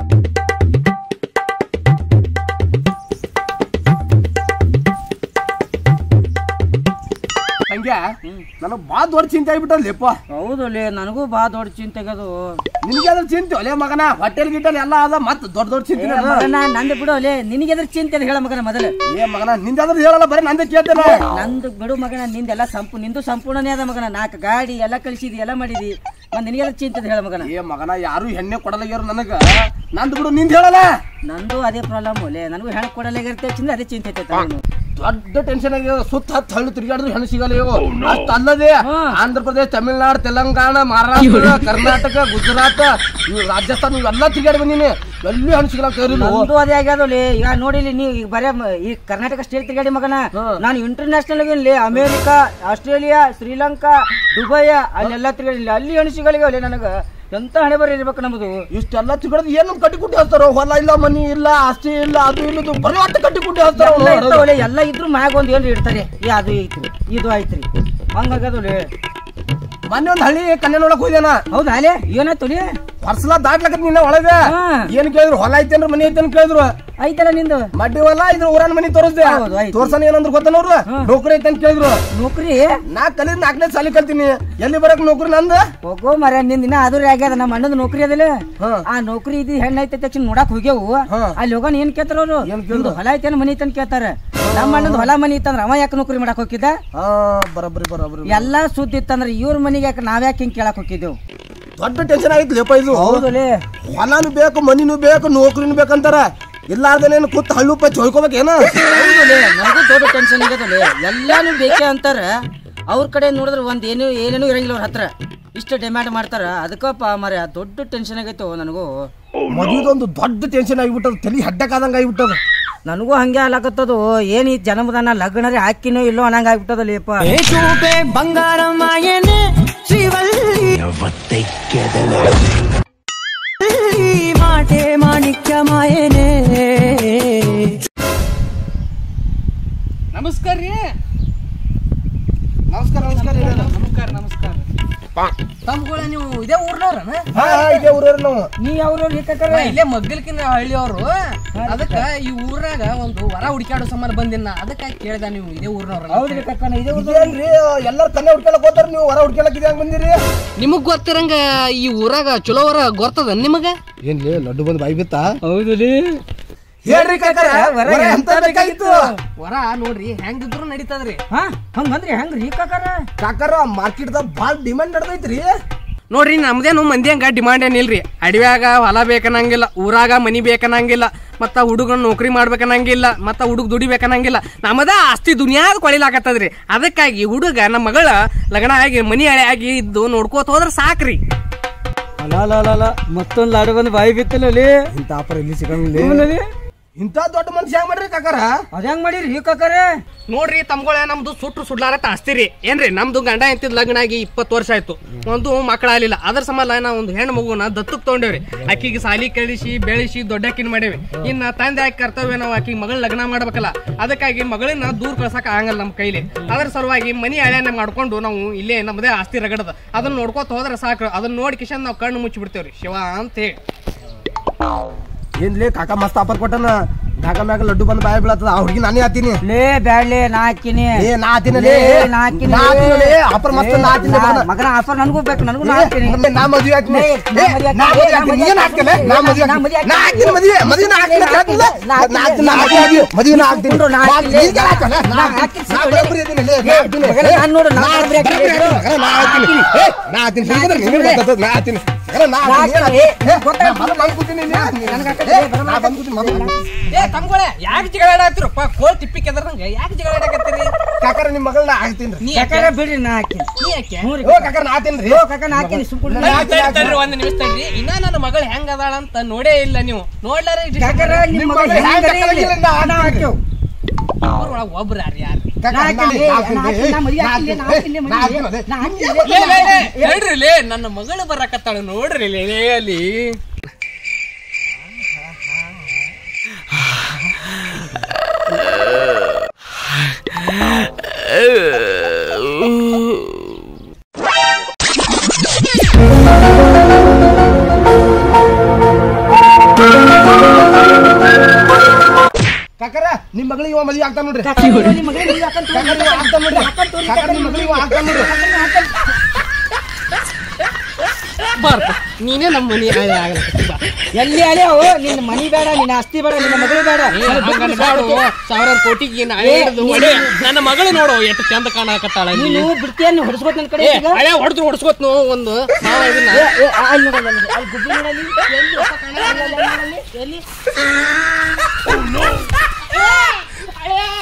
ಹಂಗೆ ನನಗೆ ಭಾಳ ದೊಡ್ಡ ಚಿಂತೆ ಆಗ್ಬಿಟ್ಟಲ್ಲಪ್ಪ ಹೌದು ಲೇ ನನಗೂ ಬಾ ದೊಡ್ಡ ಚಿಂತೆಗದು ನಿನಗೆ ಅದ್ರ ಚಿಂತೆ ಒಲೆ ಮಗನ ಹೋಟೆಲ್ ಗಿಟೆಲ್ ಎಲ್ಲ ಅದ ಮತ್ತೆ ದೊಡ್ಡ ದೊಡ್ಡ ಚಿಂತೆ ಮಗನ ನಂದು ಬಿಡು ಲೇ ನಿನಗೆ ಎದ್ರ ಚಿಂತೆ ಅಂತ ಹೇಳ ಮಗನ ಮೊದಲು ಏ ಮಗನ ನಿಂದ ಅದ್ರ ಹೇಳಲ್ಲ ಬರೀ ನಂದೇ ಕೇಳ್ತೇನೆ ನಂದು ಬಿಡು ಮಗನ ನಿಂದೆಲ್ಲ ಸಂಪೂ ನಿಂದು ಸಂಪೂರ್ಣನೇ ಅದ ಮಗನ ನಾಲ್ಕು ಗಾಡಿ ಎಲ್ಲ ಕಳಿಸಿದಿ ಎಲ್ಲ ಮಾಡಿದಿ ಮತ್ತೆ ನಿನಗೆ ಎದ್ರ ಚಿಂತೆ ಅಂತ ಹೇಳ ಮಗನ ಏ ಮಗನ ಯಾರು ಹೆಣ್ಣೆ ಕೊಡಲಾಗ್ಯಾರ ನನಗ ನಂದು ಬಿಡು ನಿಂದ ಹೇಳಲ್ಲ ನಂದು ಅದೇ ಪ್ರಾಬ್ಲಮ್ ಲೇ ನನಗೂ ಹೆಣ್ಣು ಕೊಡಲ್ಲ ಇರುತ್ತೆ ಚಿಂತೆ ಅದೇ ಚಿಂತೆ ಐತೆ ತಾನು. ದೊಡ್ಡ ಟೆನ್ಷನ್ ಆಗ್ಯದ ಸುತ್ತ ಹತ್ತು ಹಳ್ಳಿ ತಿರುಗಾಡಿದ್ರು ಹೆಣ್ಣು ಸಿಗಲ್ಲ ಇವು ಅಷ್ಟ ಅಲ್ಲದೆ ಆಂಧ್ರ ಪ್ರದೇಶ ತಮಿಳ್ನಾಡು ತೆಲಂಗಾಣ ಮಹಾರಾಷ್ಟ್ರ ಕರ್ನಾಟಕ ಗುಜರಾತ್ ಇವು ರಾಜಸ್ಥಾನ ಇವೆಲ್ಲ ತಿರುಗಾಡಿ ಬಂದೀನಿ ಎಲ್ಲಿ ಹೆಣ್ಣು ಸಿಗಲ್ಲ ಕೈರಿ ನಂದು ಅದೇ ಆಗ್ಯಾದ ಲೇ ಈಗ ನೋಡಿಲಿ ನೀವು ಈಗ ಬರೇ ಮ- ಈ ಕರ್ನಾಟಕ ಸ್ಟೇಟ್ ತಿರುಗಾಡಿ ಮಗನ ನಾನು ಇಂಟರ್ನ್ಯಾಷನಲ್ ಲೇ ಅಮೇರಿಕಾ ಆಸ್ಟ್ರೇಲಿಯಾ ಶ್ರೀಲಂಕಾ ದುಬೈ ಅಲ್ಲೆಲ್ಲ ತಿರುಗಾಡಿ ಅಲ್ಲಿ ಹೆಣ್ಣು ಸಿಗಲಿಗೆ ಲೇ ನನಗ ಎಂತ ಹಣೆ ಬರ ಇರ್ಬೇಕು ನಮ್ಮದು ಇಷ್ಟೆಲ್ಲ ತಿರುಗಾಡಿದ್ ಏನು ಕಟ್ಟಿ ಕುಟ್ಟಿ ಹಚ್ತಾರ ಹೊಲ ಇಲ್ಲ ಮನಿ ಇಲ್ಲ ಆಸ್ತಿ ಇಲ್ಲ ಅದು ಇಲ್ಲ ಇದು ಬರೀ ಒಟ್ಟು ಕಟ್ಟಿ ಕುಟ್ಟಿ ಹಚ್ತಾರ ಎಲ್ಲ ಇರ್ತಾವಲೆ ಎಲ್ಲ ಇದ್ರು ಮ್ಯಾಗ ಒಂದ್ ಏನ್ರಿ ಇಡ್ತಾರೆ ಏ ಅದು ಐತ್ರಿ ಇದು ಐತ್ರಿ ಹಂಗಾಗದಲೆ ಮೊನ್ನೆ ಒಂದ್ ಹಳ್ಳಿ ಕನ್ಯಾ ನೋಡಕ್ ಹೋಗ್ಯಾನ ಹೌದಾ ಅಲೆ ಏನಾಯ್ತು ಲೇ ವರ್ಷಲ ದಾಟ್ಲಕತ್ ನಿನ್ನ ಒಳಗ ಹಾ. ಏನ್ ಕೇಳಿದ್ರು ಹೊಲ ಐತೇನ್ರ ಮನಿ ಐತೇನ್ ಕೇಳಿದ್ರು ಐತಲ್ಲ ನಿಂದು ಮಡ್ಡಿ ಹೊಲ ಇದ್ರ ಊರನ್ ಮನಿ ತೋರಿಸ್ದೆ ಹೌದು, ಐತಿ. ತೋರ್ಸನ ಏನಂದ್ರು ಗೊತ್ತನ ಅವ್ರು ನೌಕರಿ ಐತಂತ ಕೇಳಿದ್ರು ನೌಕರಿ ನಾ ಕಲಿದ್ ನಾಲ್ಕನೇ ಸಾಲಿ ಕಲ್ತೀನಿ ಎಲ್ಲಿ ಬರಕ್ ನೌಕರಿ ನಂದು ಹೋಗೋ ಮರ ನಿಂದ ದಿನ ಅದು ಆಗ್ಯದ ನಮ್ಮ ಅಣ್ಣದ ನೌಕರಿ ಅದಲ್ಲ ಹಾ. ಆ ನೌಕರಿ ಇದು ಹೆಣ್ಣ ಐತೆ ತಕ್ಷಣ ನೋಡಕ್ ಹೋಗ್ಯವು ಹಾ. ಅಲ್ಲಿ ಹೋಗೋಣ ಏನ್ ಕೇಳ್ತಾರ ಅವ್ರು ಏನ್ ನಿಂದು ಹೊಲ ಐತೇನ ಮನಿ ಐತನ್ ಕೇಳ್ತಾರ ನಮ್ಮ ಅಣ್ಣದ ಹೊಲ ಮನಿ ಇತ್ತಂದ್ರ ಅವ ಯಾಕೆ ನೌಕರಿ ಮಾಡಕ್ ಹೋಗಿದ್ದ ಹಾ ಬರಬ್ರಿ ಬರಬ್ರಿ ಎಲ್ಲಾ ಸುದ್ದಿ ಇತ್ತಂದ್ರ ಇವ್ರ ಮನಿಗೆ ಯಾಕೆ ನಾವ್ಯಾಕೆ ಹಿಂಗ್ ಕೇಳಕ್ ಹೋಗಿದ್ದೇವು ದೊಡ್ಡ ಟೆನ್ಷನ್ ಆಗಿತ್ತು ಲೇಪ ಇದು ಹೌದಲೇ ಹೊಲನು ಬೇಕು ಮನಿನೂ ಬೇಕು ನೌಕರಿನೂ ಬೇಕಂತಾರ ಇಲ್ಲ ಅದನ್ನೇನು ಕೂತ್ ಹಳ್ಳು ಪಚ್ಚಿ ಹೊಯ್ಕೋಬೇಕೇನ ಹೌದಲೇ ನನಗೂ ದೊಡ್ಡ ಟೆನ್ಷನ್ ಆಗದಲೇ ಎಲ್ಲಾನು ಬೇಕೇ ಅಂತಾರ ಅವ್ರ ಕಡೆ ನೋಡಿದ್ರೆ ಒಂದ್ ಏನು ಏನೇನು ಇರಂಗಿಲ್ಲ ಅವ್ರ ಹತ್ರ ಇಷ್ಟ ಡಿಮ್ಯಾಂಡ್ ಮಾಡ್ತಾರ ಅದಕ್ಕಪ್ಪ ಮರ ದೊಡ್ಡ ಟೆನ್ಷನ್ ಆಗೈತೋ ನನಗೂ ಮದುವೆದೊಂದು ದೊಡ್ಡ ಟೆನ್ಷನ್ ಆಗಿಬಿಟ್ಟದ ತಲೆ ಹಡ್ಡಕ್ಕಾದಂಗ ಆಗಿಬಿಟ್ಟದ ನನಗೂ ಹಂಗೆ ಆಗ್ಲಕತ್ತದು ಏನ್ ಈ ಜನ್ಮದಾನ ಲಗ್ನರೇ ಹಾಕಿನೋ ಇಲ್ಲೋ ಅನ್ನಂಗ ಆಗ್ಬಿಟ್ಟದಲ್ಲಪ್ಪ ಮಾಟೆ ಮಾಣಿಕ್ಯ ಮಾಯೇನೆ ನಮಸ್ಕಾರ ರೀ ನಮಸ್ಕಾರ ನಮಸ್ಕಾರ ನಮಸ್ಕಾರ ನಮಸ್ಕಾರ ತಮ್ಗಳ ನೀವು ಇದೇ ಊರ್ನವ್ರನ ಹಾ ಹಾ, ಇದೇ ಊರವ್ರು ನಾವು ನೀ ಅವ್ರು ನಾ ಇಲ್ಲೇ ಮಗ್ಗಲ್ಕಿನ ಹಳ್ಳಿಯವರು ಅದಕ್ಕ ಈ ಊರಾಗ ಒಂದು ವರ ಹುಡುಕಾಡೋ ಸಂಬಂಧ ಬಂದಿನ ಅದಕ್ಕ ಕೇಳ್ದ ನೀವು ಇದೇ ಊರ್ನವ್ರ ಹೌದ್ರಿ ಕಕ್ಕನ ಇದೇ ಊರ್ದು. ಇದೇನ್ರಿ ಎಲ್ಲಾರು ಕನ್ನೆ ಹುಡ್ಕೊಳಕ್ ಹೋತಾರ ನೀವು ಹೊರ ಹುಡ್ಕೊಳಕ್ ಇದೇ ಬಂದಿರಿ ನಿಮಗ್ ಗೊತ್ತಿರಂಗ ಈ ಊರಾಗ ಚಲೋ ವರ ಗೊತ್ತದ ನಿಮಗ ಏನ್ಲಿ ಲಡ್ಡು ಬಂದು ಬಾಯಿ ಬಿತ್ತಾ ಹೌದ್ರಿ ಹೇಳ್ರಿ ಕಾಕಾರ ವರ ಎಂತ ಬೇಕಾಗಿತ್ತು ವರ ನೋಡ್ರಿ ಹೆಂಗಿದ್ರು ನಡೀತದ್ರಿ ಹಾ ಹಂಗಂದ್ರಿ ಹೆಂಗ್ರಿ ಕಕ್ಕರ ಕಾಕಾರ ಮಾರ್ಕೆಟ್ ದಾಗ ಭಾಳ ಡಿಮ್ಯಾಂಡ್ ನಡೆದೈತ್ರಿ ನೋಡ್ರಿ ನಮ್ದೇನು ಮಂದಿ ಹಂಗ ಡಿಮಾಂಡ್ ಏನಿಲ್ರಿ ಅಡವ್ಯಾಗ ಹೊಲ ಬೇಕನ್ನಂಗಿಲ್ಲ ಊರಾಗ ಮನಿ ಬೇಕನ್ನಂಗಿಲ್ಲ ಮತ್ತ ಹುಡುಗನ ನೌಕರಿ ಮಾಡ್ಬೇಕನ್ನಂಗಿಲ್ಲ ಮತ್ತ ಹುಡುಗ ದುಡಿಬೇಕನ್ನಂಗಿಲ್ಲ ನಮ್ಮದ ಆಸ್ತಿ ದುನಿಯಾದ ಕೊಳಿಲಾಕತ್ತದ್ರಿ ಅದಕ್ಕಾಗಿ ಹುಡುಗ ನಮ್ಮ ಮಗಳ ಲಗ್ನ ಆಗಿ ಮನಿ ಹಳೆ ಆಗಿ ಇದ್ದು ನೋಡ್ಕೋತ ಹೋದ್ರ ಸಾಕ್ರಿ ಅಲ್ಲ ಮತ್ತೊಂದ್ ಲಾಡು ಬಂದು ಬಾಯಿ ಬಿತ್ತಲ್ಲಿ ಇಂತ ಆಫರ್ ಇಲ್ಲಿ ಸಿಗಂಗಿಲ್ಲ ಇಂತ ದೊಡ್ಡ ಮನುಷ್ಯ ಹೆಂಗ್ ಮಾಡ್ರಿ ಕಾಕಾರ ಅದ ಹೆಂಗ್ ಮಾಡಿರಿ ಕಕ್ಕರ ನೋಡ್ರಿ ತಮ್ಗಳ ನಮ್ದು ಸುಟ್ರು ಸುಡ್ಲಾರ ಆಸ್ತಿರಿ ಏನ್ರಿ ನಮ್ದು ಗಂಡ ಎಂತಿದ್ ಲಗ್ನ ಆಗಿ ಇಪ್ಪತ್ತು ವರ್ಷ ಆಯ್ತು ಒಂದು ಮಕ್ಕಳಾಗಲಿಲ್ಲ ಅದ್ರ ಸಂಬಂಧ ನಾವು ಒಂದು ಹೆಣ್ಣು ಮಗುನ ದತ್ತಕ್ ತಗೊಂಡೇವ್ರಿ ಆಕಿಗೆ ಸಾಲಿ ಕಳಿಸಿ ಬೆಳೆಸಿ ದೊಡ್ಡಕ್ಕಿನ ಮಾಡೇವಿ ಇನ್ನ ತಂದೆ ಆಗಿ ಕರ್ತವ್ಯ ನಾವು ಆಕಿಗೆ ಮಗಳ ಲಗ್ನ ಮಾಡ್ಬೇಕಲ್ಲ ಅದಕ್ಕಾಗಿ ಮಗಳನ್ನ ದೂರ ಕಳ್ಸಕ್ ಆಗಲ್ಲ ನಮ್ಮ ಕೈಲಿ ಅದ್ರ ಸಲುವಾಗಿ ಮನಿ ಹಳ್ಯಾನ ಮಾಡ್ಕೊಂಡು ನಾವು ಇಲ್ಲೇ ನಮ್ಮದೇ ಆಸ್ತಿ ರಗಡದ ಅದನ್ನ ನೋಡ್ಕೋತ ಹೋದ್ರೆ ಸಾಕು ಅದನ್ನ ನೋಡಿ ಕಿಶನ್ ನಾವು ಕಣ್ಣು ಮುಚ್ಚಿ ಬಿಡ್ತೇವ್ರಿ ಶಿವ ಅಂತ ಹೇಳಿ ಏನ್ಲಿ ಕಾಕ ಮಸ್ತ್ ಆಫರ್ ಕೊಟ್ಟನ ಢಾಕ ಮ್ಯಾಗ ಲಡ್ಡು ಬಂದು ಬಾಯಿ ಬೀಳತ್ತದ ಆ ಹುಡುಗಿ ನಾನೇ ಆತೀನಿ ಲೇ ಬ್ಯಾಡ್ಲೆ ನಾ ಹಾಕಿನಿ ಏ ನಾ ಆತೀನಲೇ ಲೇ, ನಾ ಹಾಕಿನಿ. ನಾ ಆತೀನಲೇ ಆಫರ್ ಮಸ್ತ್ ನಾ ಆತೀನಿ ನಾ- ಮಗನ ಆಫರ್ ನನಗೂ ಬೇಕು ನನಗೂ ನಾ ಹಾಕ್ತೀನಿ ಏ, ನಾ ಮದ್ವೆ ಆಗ್ತೀನಿ ಲೇ, ನಾ ಏ, ಮದ್ವೆ ನಾ ಮದ್ವೆ ಆಗ್ತೀನಿ. ಆಗ್ತೀನಿ ನೀನ್ ಹಾಕ್ತಿಲ್ಲ ನಾ ಮದ್ವೆ ನಾ ಆಗ್ತೀನಿ ಮದ್ವೆ ನಾ ಹಾಕ್ತೀನಿ ಮದ್ವೆ ಮದ್ವೆ ನಾ ಹಾಕ್ತೀನಿ ಅಂತ ಹೇಳ್ತಿಲ್ಲ? ನಾ ನಾ ಹಾಕ್ತೀನಿ, ಹಾಕ್ತೀನಿ, ನಾ ಹಾಕ್ತೀನಿ, ಮದ್ವೆ ನಾ ಹಾಕ್ತೀನಿ ಕುಂಡ್ರು, ನಾ ನಾ ಹಾಕ್ತೀನಿ. ನೀನ್ ಯಾಕ್ ಹಾಕಲ್ಲ? ನಾ ನಾ ಹಾಕ್ತೀನಿ. ಹಾಕ್ತೀನಿ, ನಾ ಸಿಕ್ಕು. ಬರೋಬ್ಬರಿ ಇದೀನಿ, ಲೇ, ನಾ ಹಾಕ್ತೀನಿ. ಮಗನೇ, ಏ, ನಾನ್ ನೋಡು, ನಾ ನಾ ಬರೋಬ್ಬರಿ ಹಾಕ್ತೀನಿ, ಹಾಕ್ತೀನಿ. ಮಗನೇ, ನಾ ಹಾಕ್ತೀನಿ. ಏ, ನಾ ಹಾಕ್ತೀನಿ, ಸಿಕ್ಕಿದ್ರೆ ನಿನಗೆ ಗೊತ್ತಾಗ್ತದೆ, ನಾ ಹಾಕ್ತೀನಿ. ಮಗನೇ, ನಾ ಹಾಕ್ತೀನಿ, ಹಾಕ್ತೀನಿ. ಏ, ಏ, ಗೊತ್ತಾಯ್ತು. ನಾ ಮೊದಲು ಬಂದ್ ಕೂತೀನಿ, ನೀ ಹಾಕ್ತೀನಿ. ನನಗೆ ಹಾಕ್ತೀನಿ, ಏ, ಬರೋಬ್ಬರಿ ನಾ ಬಂದ್ ಕೂತೀನಿ, ಮೊದಲು. ಏ ತಮ್ಗಳ ಯಾಕೆ ಜಗಳ ಆಡತ್ತಿರಪ್ಪ ಕೋಲ್ ತಿಪ್ಪಿ ಕೆದರ್ದಂಗ ಯಾಕೆ ಜಗಳ ಆಡಕತ್ತೀರಿ ಕಾಕಾರ ನಿಮ್ಮ ಮಗಳನ್ನ ಹಾಕ್ತೀನಿ ನೀ ಯಾಕೆ ಕಕ್ಕರ ಬಿಡ್ರಿ ನಾ ಹಾಕಿನಿ ನೀ ಯಾಕೆ ಹ್ಞೂ ರೀ ಓ ಕಾಕಾರ ನಾ ಹಾಕ್ತೀನಿ ರೀ ಓ ಕಕ್ಕ ನಾ ಹಾಕಿನಿ ಸುಮ್ಕುಂಡ್ರಿ. ನಾ ಹಾಕ್ತೀನಿ, ತಡ್ರಿ, ತಡ್ರಿ, ಒಂದ್ ನಿಮಿಷ ತಡ್ರಿ ಇನ್ನ ನನ್ನ ಮಗಳು ಹೆಂಗ್ ಅದಾಳ ಅಂತ ನೋಡೇ ಇಲ್ಲ ನೀವು ನೋಡ್ಲಾರ ಕಕ್ಕರ ನಿಮ್ಮ ನಿಮ್ಮ ಮಗ ಮಗ ಹೆಂಗ್ ಹೆಂಗ್ ಅದೇ ಇಲ್ಲ, ನಾ ನಾ ಹಾಕ್ತೇವ್. ಒಬ್ರು ಯಾರು ಯಾರು ಕಾಕಾರ, ನಾ ನಾ ಹಾಕ್ತೀನಿ, ಹಾಕ್ತೀನಿ, ನಾ ಹಾಕ್ತೀನಿ, ನಾ ಮದ್ವೆ ನಾ ಹಾಕ್ತೀನಿ, ನಾ ಹಾಕ್ತೀನಿ, ನಾ ಮದ್ವೆ. ಹಾಕ್ತೀನಿ, ನಾ ಹಾಕ್ತೀನಿ, ಲೇ, ಲೇ, ಲೇ, ಹೇಳ್ರಿ ಲೇ ನನ್ನ ಮಗಳು ಬರಕತ್ತಾಳ ನೋಡ್ರಿ ಲೇ ಲೇ, ಅಲ್ಲಿ ಆ ಮಗಳಿಗೆ ಇವ ಮದ್ವೆ ಆಗ್ತಾನ ನೋಡ್ರಿ ಕಾಕ ನಿಮ್ಮ ಮಗಳಿಗೆ ಮದ್ವೆ ಹಾಕಂತ ಕಾಕ ನೀವು ಆಗ್ತಾನ ನೋಡ್ರಿ ಕಾಕ ನಿಮ್ಮ ಮಗಳಿಗೆ ಇವ ಆಗ್ತಾನ ನೋಡ್ರಿ ಬಾರ್ಪ ನೀನೇ ನಮ್ಮ ಮನಿ ಆಗಲ್ಲ ಬಾ. ಎಲ್ಲಿ ಅಲ್ಯಾವು ನಿನ್ನ ಮನಿ ಬೇಡ ನಿನ್ನ ಆಸ್ತಿ ಬೇಡ ನಿನ್ನ ಮಗಳು ಬೇಡ ಏ, ಹಂಗನ್ನ ಬ್ಯಾಡು. ಸಾವಿರಾರು ಕೋಟಿಗೆ ಏನ್ ಏ, ಹಿಡ್ದು ನೀನು- ಹೊಡೆ. ನನ್ನ ಮಗಳು ನೋಡು ಎಷ್ಟು ಚಂದ ಕಾಣಕತ್ತಾಳ ಇಲ್ಲಿ. ನೀನು ಬಿಡ್ತೀಯ ಹೊಡಿಸ್ಬೋದು ನನ್ನ ಕಡೆ ಏ ಈಗ ಹಳೆ ಹೊಡೆದ್ರು ಹೊಡ್ಸ್ಕೊತ್ ನಾವು ಒಂದು ಮಾವ ಇದನ್ನ ಏ, ಏ, ಆ, ಅಲ್ಲಿ ನೋಡು, ಅಲ್ಲಿ ನೋಡು. ಅಲ್ಲಿ ಗುಬ್ಬಿ ನೋಡಲ್ಲಿ ಎಲ್ಲಿ ಹೊಸ ಕಾಣ- ಅಲ್ಲಿ, ಅಲ್ಲಿ, ಅಲ್ಲಿ, ಎಲ್ಲಿ